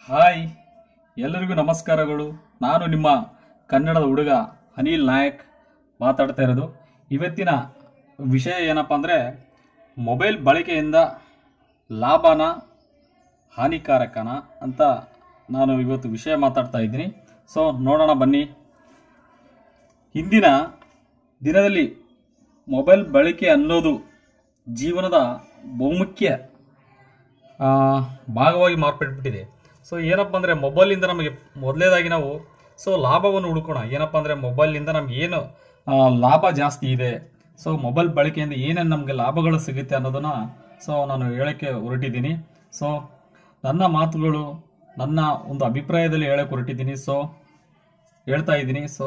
hi ಎಲ್ಲರಿಗೂ ನಮಸ್ಕಾರಗಳು ನಾನು ನಿಮ್ಮ ಕನ್ನಡದ ಹುಡುಗ ಅನಿಲ್ ನಾಯಕ್ ಮಾತಾಡ್ತಾ ಇರೋದು ಇವತ್ತಿನ ವಿಷಯ ಏನಪ್ಪ ಅಂದರೆ ಮೊಬೈಲ್ ಬಳಕೆಯಿಂದ ಲಾಭನ ಹಾನಿಕಾರಕನ ಅಂತ ನಾನು ಇವತ್ತು ವಿಷಯ ಮಾತಾಡ್ತಾ ಇದ್ದೀನಿ ಸೊ ನೋಡೋಣ ಬನ್ನಿ ಇಂದಿನ ದಿನದಲ್ಲಿ ಮೊಬೈಲ್ ಬಳಕೆ ಅನ್ನೋದು ಜೀವನದ ಬಹುಮುಖ್ಯ ಆ, ಭಾಗವಾಗಿ ಮಾರ್ಪಟ್ಬಿಟ್ಟಿದೆ ಸೊ ಏನಪ್ಪ ಅಂದರೆ ಮೊಬೈಲಿಂದ ನಮಗೆ ಮೊದಲೇದಾಗಿ ನಾವು ಸೊ ಲಾಭವನ್ನು ಹುಡುಕೋಣ ಏನಪ್ಪ ಅಂದರೆ ಮೊಬೈಲಿಂದ ನಮ್ಗೆ ಏನು ಆ, ಲಾಭ ಜಾಸ್ತಿ ಇದೆ ಸೊ ಮೊಬೈಲ್ ಬಳಕೆಯಿಂದ ಏನೇನು ನಮಗೆ ಲಾಭಗಳು ಸಿಗುತ್ತೆ ಅನ್ನೋದನ್ನ ಸೊ ನಾನು ಹೇಳೋಕ್ಕೆ ಹೊರಟಿದ್ದೀನಿ ಸೊ ನನ್ನ ಮಾತುಗಳು ನನ್ನ ಒಂದು ಅಭಿಪ್ರಾಯದಲ್ಲಿ ಹೇಳಕ್ಕೆ ಹೊರಟಿದ್ದೀನಿ ಸೊ ಹೇಳ್ತಾ ಇದ್ದೀನಿ ಸೊ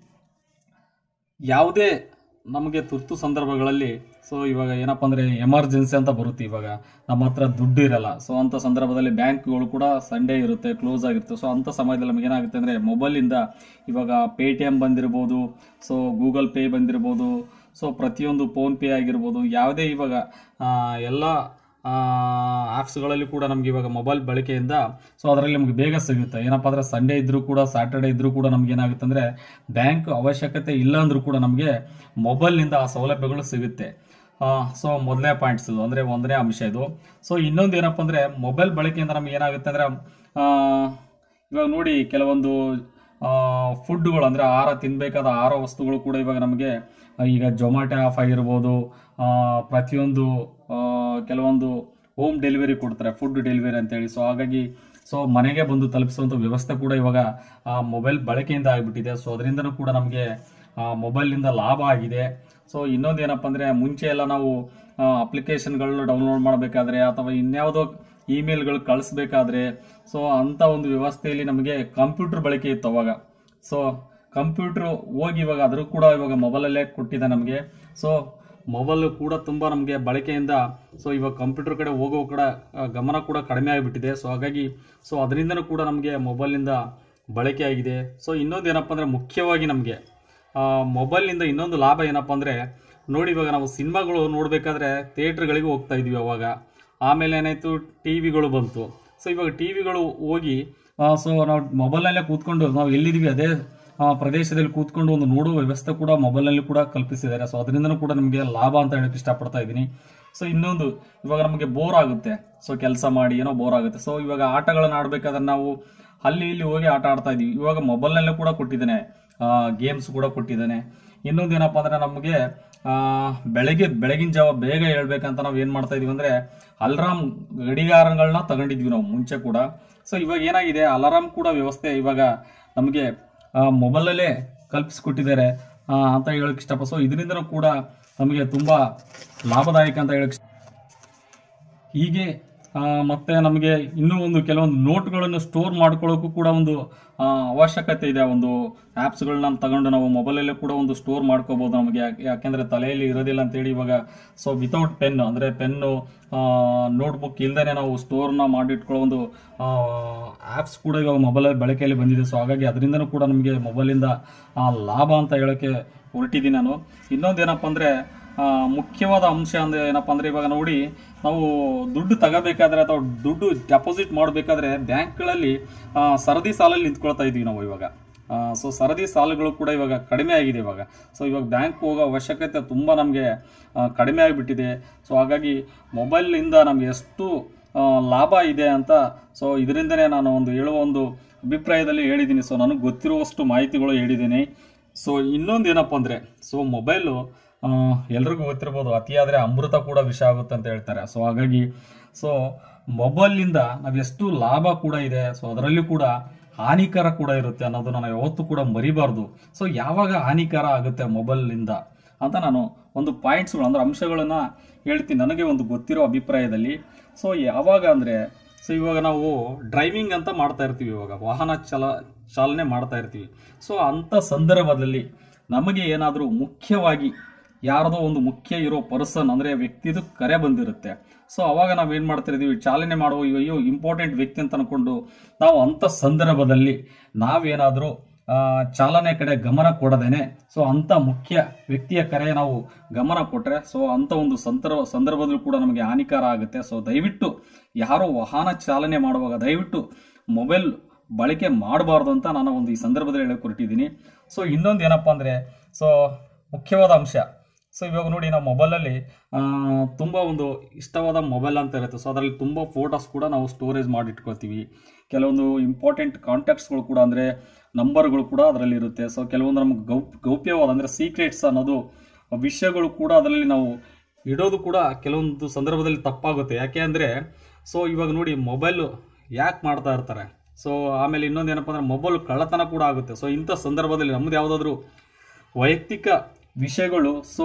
ಯಾವುದೇ ನಮಗೆ ತುರ್ತು ಸಂದರ್ಭಗಳಲ್ಲಿ ಸೊ ಇವಾಗ ಏನಪ್ಪ ಅಂದರೆ ಎಮರ್ಜೆನ್ಸಿ ಅಂತ ಬರುತ್ತೆ ಇವಾಗ ನಮ್ಮ ಹತ್ರ ದುಡ್ಡು ಇರಲ್ಲ ಸೊ ಅಂಥ ಸಂದರ್ಭದಲ್ಲಿ ಬ್ಯಾಂಕ್ಗಳು ಕೂಡ ಸಂಡೇ ಇರುತ್ತೆ ಕ್ಲೋಸ್ ಆಗಿರುತ್ತೆ ಸೊ ಅಂಥ ಸಮಯದಲ್ಲಿ ನಮಗೆ ಏನಾಗುತ್ತೆ ಅಂದರೆ ಮೊಬೈಲಿಂದ ಇವಾಗ ಪೇ ಟಿ ಎಮ್ ಬಂದಿರ್ಬೋದು ಸೊ ಗೂಗಲ್ ಪೇ ಬಂದಿರ್ಬೋದು ಸೊ ಪ್ರತಿಯೊಂದು ಫೋನ್ ಪೇ ಆಗಿರ್ಬೋದು ಯಾವುದೇ ಇವಾಗ ಆ, ಎಲ್ಲ ಆ್ಯಪ್ಸ್ಗಳಲ್ಲಿ ಕೂಡ ನಮ್ಗೆ ಇವಾಗ ಮೊಬೈಲ್ ಬಳಕೆಯಿಂದ ಸೊ ಅದರಲ್ಲಿ ನಮಗೆ ಬೇಗ ಸಿಗುತ್ತೆ ಏನಪ್ಪ ಅಂದರೆ ಸಂಡೇ ಇದ್ರೂ ಕೂಡ ಸ್ಯಾಟರ್ಡೇ ಇದ್ರೂ ಕೂಡ ನಮ್ಗೆ ಏನಾಗುತ್ತೆ ಅಂದರೆ ಬ್ಯಾಂಕ್ ಅವಶ್ಯಕತೆ ಇಲ್ಲ ಅಂದ್ರೂ ಕೂಡ ನಮಗೆ ಮೊಬೈಲ್ನಿಂದ ಆ ಸೌಲಭ್ಯಗಳು ಸಿಗುತ್ತೆ ಸೊ ಮೊದಲನೇ ಪಾಯಿಂಟ್ಸ್ ಇದು ಅಂದರೆ ಒಂದನೇ ಅಂಶ ಇದು ಸೊ ಇನ್ನೊಂದು ಏನಪ್ಪ ಅಂದರೆ ಮೊಬೈಲ್ ಬಳಕೆಯಿಂದ ನಮ್ಗೆ ಏನಾಗುತ್ತೆ ಅಂದರೆ ಇವಾಗ ನೋಡಿ ಕೆಲವೊಂದು ಫುಡ್ಗಳು ಅಂದರೆ ಆಹಾರ ತಿನ್ನಬೇಕಾದ ಆಹಾರ ವಸ್ತುಗಳು ಕೂಡ ಇವಾಗ ನಮಗೆ ಈಗ ಜೊಮ್ಯಾಟೊ ಆಫ್ ಆಗಿರ್ಬೋದು ಆ, ಪ್ರತಿಯೊಂದು ಆ, ಕೆಲವೊಂದು ಹೋಮ್ ಡೆಲಿವರಿ ಕೊಡ್ತಾರೆ ಫುಡ್ ಡೆಲಿವರಿ ಅಂತೇಳಿ ಸೊ ಹಾಗಾಗಿ ಸೊ ಮನೆಗೆ ಬಂದು ತಲುಪಿಸುವಂಥ ವ್ಯವಸ್ಥೆ ಕೂಡ ಇವಾಗ ಮೊಬೈಲ್ ಬಳಕೆಯಿಂದ ಆಗಿಬಿಟ್ಟಿದೆ ಸೊ ಅದರಿಂದನೂ ಕೂಡ ನಮಗೆ ಮೊಬೈಲ್ನಿಂದ ಲಾಭ ಆಗಿದೆ ಸೊ ಇನ್ನೊಂದು ಏನಪ್ಪ ಅಂದರೆ ಮುಂಚೆ ಎಲ್ಲ ನಾವು ಅಪ್ಲಿಕೇಶನ್ಗಳನ್ನ ಡೌನ್ಲೋಡ್ ಮಾಡಬೇಕಾದ್ರೆ ಅಥವಾ ಇನ್ಯಾವುದೋ ಇಮೇಲ್ಗಳು ಕಳಿಸ್ಬೇಕಾದ್ರೆ ಸೊ ಅಂಥ ಒಂದು ವ್ಯವಸ್ಥೆಯಲ್ಲಿ ನಮಗೆ ಕಂಪ್ಯೂಟರ್ ಬಳಕೆ ಇತ್ತು ಅವಾಗ ಸೊ ಕಂಪ್ಯೂಟರ್ ಹೋಗಿ ಇವಾಗ ಅದ್ರ ಕೂಡ ಇವಾಗ ಮೊಬೈಲಲ್ಲೇ ಕೊಟ್ಟಿದೆ ನಮಗೆ ಸೊ ಮೊಬೈಲ್ ಕೂಡ ತುಂಬ ನಮಗೆ ಬಳಕೆಯಿಂದ ಸೊ ಇವಾಗ ಕಂಪ್ಯೂಟರ್ ಕಡೆ ಹೋಗೋ ಕಡೆ ಆ, ಗಮನ ಕೂಡ ಕಡಿಮೆ ಆಗಿಬಿಟ್ಟಿದೆ ಸೊ ಹಾಗಾಗಿ ಸೊ ಅದರಿಂದನೂ ಕೂಡ ನಮಗೆ ಮೊಬೈಲಿಂದ ಬಳಕೆ ಆಗಿದೆ ಸೊ ಇನ್ನೊಂದು ಏನಪ್ಪ ಅಂದರೆ ಮುಖ್ಯವಾಗಿ ನಮಗೆ ಮೊಬೈಲ್ನಿಂದ ಇನ್ನೊಂದು ಲಾಭ ಏನಪ್ಪ ಅಂದರೆ ನೋಡಿ ಇವಾಗ ನಾವು ಸಿನಿಮಾಗಳು ನೋಡಬೇಕಾದ್ರೆ ಥಿಯೇಟ್ರ್ಗಳಿಗೆ ಹೋಗ್ತಾ ಇದ್ವಿ ಅವಾಗ ಆಮೇಲೆ ಏನಾಯಿತು ಟಿ ವಿಗಳು ಬಂತು ಸೊ ಇವಾಗ ಟಿ ವಿಗಳು ಹೋಗಿ ಸೊ ನಾವು ಮೊಬೈಲಲ್ಲೇ ಕೂತ್ಕೊಂಡು ನಾವು ಎಲ್ಲಿದ್ದೀವಿ ಅದೇ ಆ, ಪ್ರದೇಶದಲ್ಲಿ ಕೂತ್ಕೊಂಡು ಒಂದು ನೋಡುವ ವ್ಯವಸ್ಥೆ ಕೂಡ ಮೊಬೈಲಲ್ಲಿ ಕೂಡ ಕಲ್ಪಿಸಿದ್ದಾರೆ ಸೊ ಅದರಿಂದನೂ ಕೂಡ ನಮಗೆ ಲಾಭ ಅಂತ ಹೇಳಕ್ಕೆ ಇಷ್ಟಪಡ್ತಾ ಇದ್ದೀನಿ ಸೊ ಇನ್ನೊಂದು ಇವಾಗ ನಮಗೆ ಬೋರ್ ಆಗುತ್ತೆ ಸೊ ಕೆಲಸ ಮಾಡಿ ಏನೋ ಬೋರ್ ಆಗುತ್ತೆ ಸೊ ಇವಾಗ ಆಟಗಳನ್ನ ಆಡಬೇಕಾದ್ರೆ ನಾವು ಅಲ್ಲಿ ಇಲ್ಲಿ ಹೋಗಿ ಆಟ ಆಡ್ತಾ ಇದೀವಿ ಇವಾಗ ಮೊಬೈಲ್ನಲ್ಲೇ ಕೂಡ ಕೊಟ್ಟಿದ್ದಾನೆ ಗೇಮ್ಸ್ ಕೂಡ ಕೊಟ್ಟಿದ್ದಾನೆ ಇನ್ನೊಂದು ಏನಪ್ಪ ಅಂದ್ರೆ ನಮಗೆ ಆ, ಬೆಳಗ್ಗೆ ಬೆಳಗಿನ ಜಾವ ಬೇಗ ಹೇಳ್ಬೇಕಂತ ನಾವು ಏನ್ ಮಾಡ್ತಾ ಇದೀವಿ ಅಂದ್ರೆ ಅಲಾರಾಮ್ ಗಡಿಯಾರಗಳನ್ನ ತಗೊಂಡಿದ್ವಿ ನಾವು ಮುಂಚೆ ಕೂಡ ಸೊ ಇವಾಗ ಏನಾಗಿದೆ ಅಲಾರಾಮ್ ಕೂಡ ವ್ಯವಸ್ಥೆ ಇವಾಗ ನಮಗೆ ಮೊಬೈಲಲ್ಲೇ ಕಲ್ಪಿಸ್ಕೊಟ್ಟಿದ್ದಾರೆ ಆ, ಅಂತ ಹೇಳಕ್ ಇಷ್ಟಪ ಸೊ ಇದರಿಂದನೂ ಕೂಡ ನಮಗೆ ತುಂಬಾ ಲಾಭದಾಯಕ ಅಂತ ಹೇಳಕ್ ಇಷ್ಟ- ಹೀಗೆ ಆ, ಮತ್ತೆ ನಮಗೆ ಇನ್ನೂ ಒಂದು ಕೆಲವೊಂದು ನೋಟ್ಗಳನ್ನು ಸ್ಟೋರ್ ಮಾಡ್ಕೊಳ್ಳೋಕ್ಕೂ ಕೂಡ ಒಂದು ಆ, ಅವಶ್ಯಕತೆ ಇದೆ ಒಂದು ಆ್ಯಪ್ಸ್ಗಳನ್ನ ತಗೊಂಡು ನಾವು ಮೊಬೈಲಲ್ಲೇ ಕೂಡ ಒಂದು ಸ್ಟೋರ್ ಮಾಡ್ಕೋಬಹುದು ನಮಗೆ ಯಾಕೆ- ಯಾಕೆಂದ್ರೆ ತಲೆಯಲ್ಲಿ ಇರೋದಿಲ್ಲ ಅಂತೇಳಿ ಇವಾಗ ಸೊ ವಿತೌಟ್ ಪೆನ್ ಅಂದರೆ ಪೆನ್ನು ನೋಟ್ಬುಕ್ ಇಲ್ದೇ ನಾವು ಸ್ಟೋರ್ನ ಮಾಡಿಟ್ಕೊಳ್ಳೋ ಒಂದು ಆ್ಯಪ್ಸ್ ಕೂಡ ಇವಾಗ ಮೊಬೈಲಲ್ಲಿ ಬಳಕೆಯಲ್ಲಿ ಬಂದಿದೆ ಸೊ ಹಾಗಾಗಿ ಅದರಿಂದನೂ ಕೂಡ ನಮಗೆ ಮೊಬೈಲಿಂದ ಆ, ಲಾಭ ಅಂತ ಹೇಳೋಕ್ಕೆ ಹೊರಟಿದ್ದೀನಿ ನಾನು ಇನ್ನೊಂದು ಏನಪ್ಪ ಅಂದರೆ ಆ, ಮುಖ್ಯವಾದ ಅಂಶ ಅಂದ್ರೆ ಏನಪ್ಪಾ ಅಂದ್ರೆ ಇವಾಗ ನೋಡಿ ನಾವು ದುಡ್ಡು ತಗೋಬೇಕಾದ್ರೆ ಅಥವಾ ದುಡ್ಡು ಡೆಪಾಸಿಟ್ ಮಾಡಬೇಕಾದ್ರೆ ಬ್ಯಾಂಕ್ಗಳಲ್ಲಿ ಆ, ಸರದಿ ಸಾಲಲ್ಲಿ ನಿಂತ್ಕೊಳ್ತಾ ಇದೀವಿ ನಾವು ಇವಾಗ ಸೊ ಸರದಿ ಸಾಲಗಳು ಕೂಡ ಇವಾಗ ಕಡಿಮೆ ಆಗಿದೆ ಇವಾಗ ಸೊ ಇವಾಗ ಬ್ಯಾಂಕ್ ಹೋಗೋ ಅವಶ್ಯಕತೆ ತುಂಬ ನಮಗೆ ಕಡಿಮೆ ಆಗಿಬಿಟ್ಟಿದೆ ಸೊ ಹಾಗಾಗಿ ಮೊಬೈಲಿಂದ ನಮ್ಗೆ ಎಷ್ಟು ಆ, ಲಾಭ ಇದೆ ಅಂತ ಸೊ ಇದರಿಂದನೇ ನಾನು ಒಂದು ಹೇಳುವ ಒಂದು ಅಭಿಪ್ರಾಯದಲ್ಲಿ ಹೇಳಿದ್ದೀನಿ ಸೊ ನನಗೆ ಗೊತ್ತಿರುವಷ್ಟು ಮಾಹಿತಿಗಳು ಹೇಳಿದ್ದೀನಿ ಸೊ ಇನ್ನೊಂದು ಏನಪ್ಪ ಅಂದರೆ ಸೊ ಮೊಬೈಲು ಎಲ್ರಿಗೂ ಗೊತ್ತಿರ್ಬೋದು ಅತಿಯಾದರೆ ಅಮೃತ ಕೂಡ ವಿಷ ಆಗುತ್ತೆ ಅಂತ ಹೇಳ್ತಾರೆ ಸೊ ಹಾಗಾಗಿ ಸೊ ಮೊಬೈಲಿಂದ ನಾವು ಎಷ್ಟು ಲಾಭ ಕೂಡ ಇದೆ ಸೊ ಅದರಲ್ಲಿ ಕೂಡ ಹಾನಿಕರ ಕೂಡ ಇರುತ್ತೆ ಅನ್ನೋದನ್ನ ನಾವು ಯಾವತ್ತೂ ಕೂಡ ಮರಿಬಾರ್ದು ಸೊ ಯಾವಾಗ ಹಾನಿಕರ ಆಗುತ್ತೆ ಮೊಬೈಲಿಂದ ಅಂತ ನಾನು ಒಂದು ಪಾಯಿಂಟ್ಸ್ಗಳು ಅಂದ್ರೆ ಅಂಶಗಳನ್ನ ಹೇಳ್ತೀನಿ ನನಗೆ ಒಂದು ಗೊತ್ತಿರೋ ಅಭಿಪ್ರಾಯದಲ್ಲಿ ಸೊ ಯಾವಾಗ ಅಂದರೆ ಸೊ ಇವಾಗ ನಾವು ಡ್ರೈವಿಂಗ್ ಅಂತ ಮಾಡ್ತಾ ಇರ್ತೀವಿ ಇವಾಗ ವಾಹನ ಚಲ ಚಾಲನೆ ಮಾಡ್ತಾ ಇರ್ತೀವಿ ಸೊ ಅಂಥ ಸಂದರ್ಭದಲ್ಲಿ ನಮಗೆ ಏನಾದರೂ ಮುಖ್ಯವಾಗಿ ಯಾರದೋ ಒಂದು ಮುಖ್ಯ ಇರೋ ಪರ್ಸನ್ ಅಂದರೆ ವ್ಯಕ್ತಿದು ಕರೆ ಬಂದಿರುತ್ತೆ ಸೊ ಅವಾಗ ನಾವು ಏನು ಮಾಡ್ತಾ ಇದೀವಿ ಚಾಲನೆ ಮಾಡುವ ಅಯ್ಯೋ ಇಂಪಾರ್ಟೆಂಟ್ ವ್ಯಕ್ತಿ ಅಂತ ಅನ್ಕೊಂಡು ನಾವು ಅಂಥ ಸಂದರ್ಭದಲ್ಲಿ ನಾವೇನಾದರೂ ಆ, ಚಾಲನೆ ಕಡೆ ಗಮನ ಕೊಡದೇನೆ ಸೊ ಅಂಥ ಮುಖ್ಯ ವ್ಯಕ್ತಿಯ ಕರೆ ನಾವು ಗಮನ ಕೊಟ್ಟರೆ ಸೊ ಅಂಥ ಒಂದು ಸಂದರ್ಭ ಸಂದರ್ಭದಲ್ಲೂ ಕೂಡ ನಮಗೆ ಹಾನಿಕಾರ ಆಗುತ್ತೆ ಸೊ ದಯವಿಟ್ಟು ಯಾರೋ ವಾಹನ ಚಾಲನೆ ಮಾಡುವಾಗ ದಯವಿಟ್ಟು ಮೊಬೈಲ್ ಬಳಕೆ ಮಾಡಬಾರ್ದು ಅಂತ ನಾನು ಒಂದು ಈ ಸಂದರ್ಭದಲ್ಲಿ ಹೇಳಕ್ ಹೊರಟಿದ್ದೀನಿ ಸೊ ಇನ್ನೊಂದು ಏನಪ್ಪಾ ಅಂದರೆ ಸೊ ಮುಖ್ಯವಾದ ಅಂಶ ಸೊ ಇವಾಗ ನೋಡಿ ನಾವು ಮೊಬೈಲಲ್ಲಿ ತುಂಬ ಒಂದು ಇಷ್ಟವಾದ ಮೊಬೈಲ್ ಅಂತ ಇರುತ್ತೆ ಸೊ ಅದರಲ್ಲಿ ತುಂಬ ಫೋಟೋಸ್ ಕೂಡ ನಾವು ಸ್ಟೋರೇಜ್ ಮಾಡಿ ಇಟ್ಕೊಳ್ತೀವಿ ಕೆಲವೊಂದು ಇಂಪಾರ್ಟೆಂಟ್ ಕಾಂಟ್ಯಾಕ್ಟ್ಸ್ಗಳು ಕೂಡ ಅಂದರೆ ನಂಬರ್ಗಳು ಕೂಡ ಅದರಲ್ಲಿ ಇರುತ್ತೆ ಸೊ ಕೆಲವೊಂದು ನಮ್ಗೆ ಗೌಪ್ ಗೌಪ್ಯವಾದ ಅಂದರೆ ಸೀಕ್ರೆಟ್ಸ್ ಅನ್ನೋದು ವಿಷಯಗಳು ಕೂಡ ಅದರಲ್ಲಿ ನಾವು ಇಡೋದು ಕೂಡ ಕೆಲವೊಂದು ಸಂದರ್ಭದಲ್ಲಿ ತಪ್ಪಾಗುತ್ತೆ ಯಾಕೆ ಅಂದರೆ ಸೊ ಇವಾಗ ನೋಡಿ ಮೊಬೈಲು ಯಾಕೆ ಮಾಡ್ತಾ ಇರ್ತಾರೆ ಸೊ ಆಮೇಲೆ ಇನ್ನೊಂದು ಏನಪ್ಪ ಅಂದರೆ ಮೊಬೈಲ್ ಕಳ್ಳತನ ಕೂಡ ಆಗುತ್ತೆ ಸೊ ಇಂಥ ಸಂದರ್ಭದಲ್ಲಿ ನಮ್ಮದು ಯಾವುದಾದ್ರೂ ವೈಯಕ್ತಿಕ ವಿಷಯಗಳು ಸೊ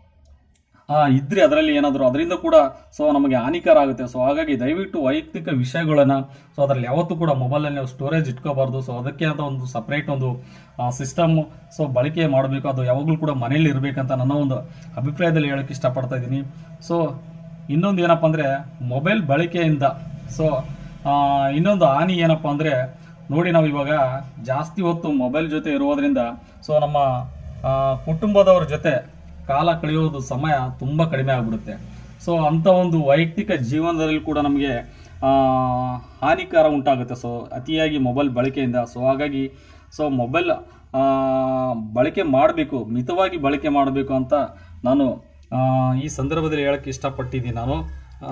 ಇದ್ರೆ ಅದರಲ್ಲಿ ಏನಾದರೂ ಅದರಿಂದ ಕೂಡ ಸೊ ನಮಗೆ ಹಾನಿಕರ ಆಗುತ್ತೆ ಸೊ ಹಾಗಾಗಿ ದಯವಿಟ್ಟು ವೈಯಕ್ತಿಕ ವಿಷಯಗಳನ್ನ ಸೊ ಅದರಲ್ಲಿ ಯಾವತ್ತೂ ಕೂಡ ಮೊಬೈಲಲ್ಲಿ ನಾವು ಸ್ಟೋರೇಜ್ ಇಟ್ಕೋಬಾರ್ದು ಸೊ ಅದಕ್ಕೆ ಅಂತ ಒಂದು ಸಪ್ರೇಟ್ ಒಂದು ಸಿಸ್ಟಮ್ ಸೊ ಬಳಕೆ ಮಾಡಬೇಕು ಅದು ಯಾವಾಗಲೂ ಕೂಡ ಮನೇಲಿ ಇರಬೇಕಂತ ನನ್ನ ಒಂದು ಅಭಿಪ್ರಾಯದಲ್ಲಿ ಹೇಳಕ್ಕೆ ಇಷ್ಟಪಡ್ತಾ ಇದ್ದೀನಿ ಸೊ ಇನ್ನೊಂದು ಏನಪ್ಪ ಅಂದರೆ ಮೊಬೈಲ್ ಬಳಕೆಯಿಂದ ಸೊ ಇನ್ನೊಂದು ಹಾನಿ ಏನಪ್ಪ ಅಂದರೆ ನೋಡಿ ನಾವು ಇವಾಗ ಜಾಸ್ತಿ ಹೊತ್ತು ಮೊಬೈಲ್ ಜೊತೆ ಇರುವುದರಿಂದ ಸೊ ನಮ್ಮ ಆ, ಕುಟುಂಬದವ್ರ ಜೊತೆ ಕಾಲ ಕಳೆಯೋದು ಸಮಯ ತುಂಬ ಕಡಿಮೆ ಆಗ್ಬಿಡುತ್ತೆ ಸೊ ಅಂಥ ಒಂದು ವೈಯಕ್ತಿಕ ಜೀವನದಲ್ಲಿ ಕೂಡ ನಮಗೆ ಆ, ಹಾನಿಕಾರ ಉಂಟಾಗುತ್ತೆ ಸೊ ಅತಿಯಾಗಿ ಮೊಬೈಲ್ ಬಳಕೆಯಿಂದ ಸೊ ಹಾಗಾಗಿ ಸೊ ಮೊಬೈಲ್ ಆ, ಬಳಕೆ ಮಾಡಬೇಕು ಮಿತವಾಗಿ ಬಳಕೆ ಮಾಡಬೇಕು ಅಂತ ನಾನು ಆ, ಈ ಸಂದರ್ಭದಲ್ಲಿ ಹೇಳಕ್ಕೆ ಇಷ್ಟಪಟ್ಟಿದ್ದೀನಿ ನಾನು ಆ,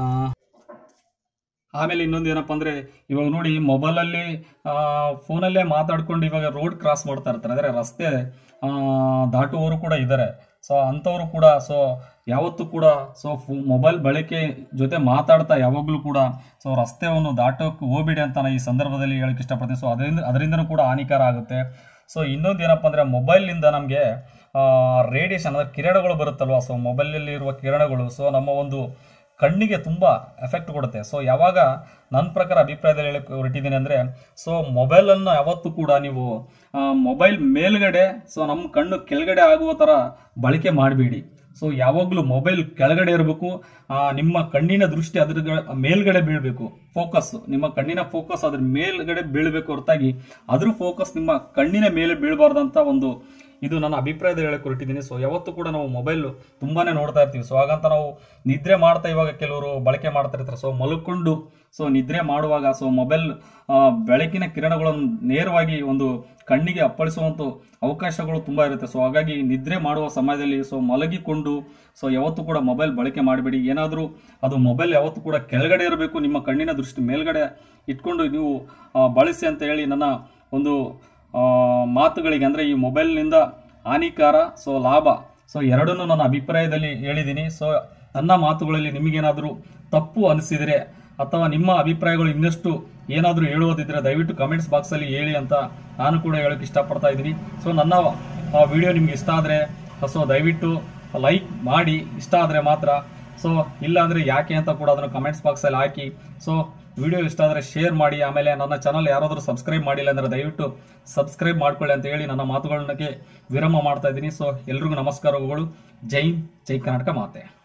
ಆಮೇಲೆ ಇನ್ನೊಂದು ಏನಪ್ಪ ಅಂದ್ರೆ ಇವಾಗ ನೋಡಿ ಮೊಬೈಲಲ್ಲಿ ಫೋನಲ್ಲೇ ಮಾತಾಡ್ಕೊಂಡು ಇವಾಗ ರೋಡ್ ಕ್ರಾಸ್ ಮಾಡ್ತಾ ಇರ್ತಾರೆ ಅಂದರೆ ರಸ್ತೆ ಆ, ದಾಟುವವರು ಕೂಡ ಇದ್ದಾರೆ ಸೊ ಅಂಥವ್ರು ಕೂಡ ಸೊ ಯಾವತ್ತೂ ಕೂಡ ಸೊ ಮೊಬೈಲ್ ಬಳಕೆ ಜೊತೆ ಮಾತಾಡ್ತಾ ಯಾವಾಗಲೂ ಕೂಡ ಸೊ ರಸ್ತೆಯನ್ನು ದಾಟೋಕೆ ಹೋಗ್ಬೇಡಿ ಅಂತ ನಾನು ಈ ಸಂದರ್ಭದಲ್ಲಿ ಹೇಳಕ್ಕೆ ಇಷ್ಟಪಡ್ತೀನಿ ಸೊ ಅದರಿಂದ ಅದರಿಂದನೂ ಕೂಡ ಹಾನಿಕಾರ ಆಗುತ್ತೆ ಸೊ ಇನ್ನೊಂದು ಏನಪ್ಪ ಅಂದರೆ ಮೊಬೈಲ್ನಿಂದ ನಮಗೆ ರೇಡಿಯೇಷನ್ ಅಂದರೆ ಕಿರಣಗಳು ಬರುತ್ತಲ್ವ ಸೊ ಮೊಬೈಲಲ್ಲಿ ಇರುವ ಕಿರಣಗಳು ಸೊ ನಮ್ಮ ಒಂದು ಕಣ್ಣಿಗೆ ತುಂಬ ಎಫೆಕ್ಟ್ ಕೊಡುತ್ತೆ ಸೊ ಯಾವಾಗ ನನ್ನ ಪ್ರಕಾರ ಅಭಿಪ್ರಾಯದಲ್ಲಿ ಹೇಳಕ್ಕೆ ಹೊರಟಿದ್ದೀನಿ ಅಂದರೆ ಸೊ ಮೊಬೈಲನ್ನು ಯಾವತ್ತೂ ಕೂಡ ನೀವು ಮೊಬೈಲ್ ಮೇಲ್ಗಡೆ ಸೊ ನಮ್ಮ ಕಣ್ಣು ಕೆಳಗಡೆ ಆಗುವ ಥರ ಬಳಕೆ ಮಾಡಬೇಡಿ ಸೊ ಯಾವಾಗಲೂ ಮೊಬೈಲ್ ಕೆಳಗಡೆ ಇರಬೇಕು ನಿಮ್ಮ ಕಣ್ಣಿನ ದೃಷ್ಟಿ ಅದ್ರ ಮೇಲ್ಗಡೆ ಬೀಳಬೇಕು ಫೋಕಸ್ ನಿಮ್ಮ ಕಣ್ಣಿನ ಫೋಕಸ್ ಅದ್ರ ಮೇಲ್ಗಡೆ ಬೀಳಬೇಕು ಹೊರತಾಗಿ ಅದ್ರ ಫೋಕಸ್ ನಿಮ್ಮ ಕಣ್ಣಿನ ಮೇಲೆ ಬೀಳಬಾರ್ದಂತ ಒಂದು ಇದು ನನ್ನ ಅಭಿಪ್ರಾಯದ ಹೇಳಕ್ ಹೊರಟಿದ್ದೀನಿ ಸೊ ಯಾವತ್ತೂ ಕೂಡ ನಾವು ಮೊಬೈಲ್ ತುಂಬಾನೇ ನೋಡ್ತಾ ಇರ್ತೀವಿ ಸೊ ಹಾಗಂತ ನಾವು ನಿದ್ರೆ ಮಾಡ್ತಾ ಇವಾಗ ಕೆಲವರು ಬಳಕೆ ಮಾಡ್ತಾ ಇರ್ತಾರೆ ಸೊ ಮಲ್ಕೊಂಡು ಸೊ ನಿದ್ರೆ ಮಾಡುವಾಗ ಸೊ ಮೊಬೈಲ್ ಬೆಳಕಿನ ಕಿರಣಗಳನ್ನು ನೇರವಾಗಿ ಒಂದು ಕಣ್ಣಿಗೆ ಅಪ್ಪಳಿಸುವಂತ ಅವಕಾಶಗಳು ತುಂಬಾ ಇರುತ್ತೆ ಸೊ ಹಾಗಾಗಿ ನಿದ್ರೆ ಮಾಡುವ ಸಮಯದಲ್ಲಿ ಸೊ ಮಲಗಿಕೊಂಡು ಸೊ ಯಾವತ್ತೂ ಕೂಡ ಮೊಬೈಲ್ ಬಳಕೆ ಮಾಡಬೇಡಿ ಏನಾದರೂ ಅದು ಮೊಬೈಲ್ ಯಾವತ್ತೂ ಕೂಡ ಕೆಳಗಡೆ ಇರಬೇಕು ನಿಮ್ಮ ಕಣ್ಣಿನ ದೃಷ್ಟಿ ಮೇಲ್ಗಡೆ ಇಟ್ಕೊಂಡು ನೀವು ಆ, ಬಳಸಿ ಅಂತ ಹೇಳಿ ನನ್ನ ಒಂದು ಆ, ಮಾತುಗಳಿಗೆ ಅಂದರೆ ಈ ಮೊಬೈಲ್ನಿಂದ ಹಾನಿಕಾರ ಸೊ ಲಾಭ ಸೊ ಎರಡನ್ನೂ ನನ್ನ ಅಭಿಪ್ರಾಯದಲ್ಲಿ ಹೇಳಿದ್ದೀನಿ ಸೊ ನನ್ನ ಮಾತುಗಳಲ್ಲಿ ನಿಮಗೇನಾದರೂ ತಪ್ಪು ಅನಿಸಿದರೆ ಅಥವಾ ನಿಮ್ಮ ಅಭಿಪ್ರಾಯಗಳು ಇನ್ನಷ್ಟು ಏನಾದರೂ ಹೇಳುವುದಿದ್ರೆ ದಯವಿಟ್ಟು ಕಮೆಂಟ್ಸ್ ಬಾಕ್ಸಲ್ಲಿ ಹೇಳಿ ಅಂತ ನಾನು ಕೂಡ ಹೇಳೋಕೆ ಇಷ್ಟಪಡ್ತಾ ಇದ್ದೀನಿ ಸೊ ನನ್ನ ವಿಡಿಯೋ ನಿಮ್ಗೆ ಇಷ್ಟ ಆದರೆ ಸೊ ದಯವಿಟ್ಟು ಲೈಕ್ ಮಾಡಿ ಇಷ್ಟ ಆದರೆ ಮಾತ್ರ ಸೊ ಇಲ್ಲ ಅಂದರೆ ಯಾಕೆ ಅಂತ ಕೂಡ ಅದನ್ನು ಕಮೆಂಟ್ಸ್ ಬಾಕ್ಸಲ್ಲಿ ಹಾಕಿ ಸೊ ವಿಡಿಯೋ ಇಷ್ಟ ಆದರೆ ಶೇರ್ ಮಾಡಿ ಆಮೇಲೆ ನನ್ನ ಚಾನಲ್ ಯಾರಾದರೂ ಸಬ್ಸ್ಕ್ರೈಬ್ ಮಾಡಿಲ್ಲ ಅಂದರೆ ದಯವಿಟ್ಟು ಸಬ್ಸ್ಕ್ರೈಬ್ ಮಾಡ್ಕೊಳ್ಳಿ ಅಂತ ಹೇಳಿ ನನ್ನ ಮಾತುಗಳನ್ನಕ್ಕೆ ವಿರಾಮ ಮಾಡ್ತಾ ಇದ್ದೀನಿ ಸೊ ಎಲ್ರಿಗೂ ನಮಸ್ಕಾರಗಳು ಜೈ ಹಿಂದ್, ಜೈ ಕರ್ನಾಟಕ ಮಾತೆ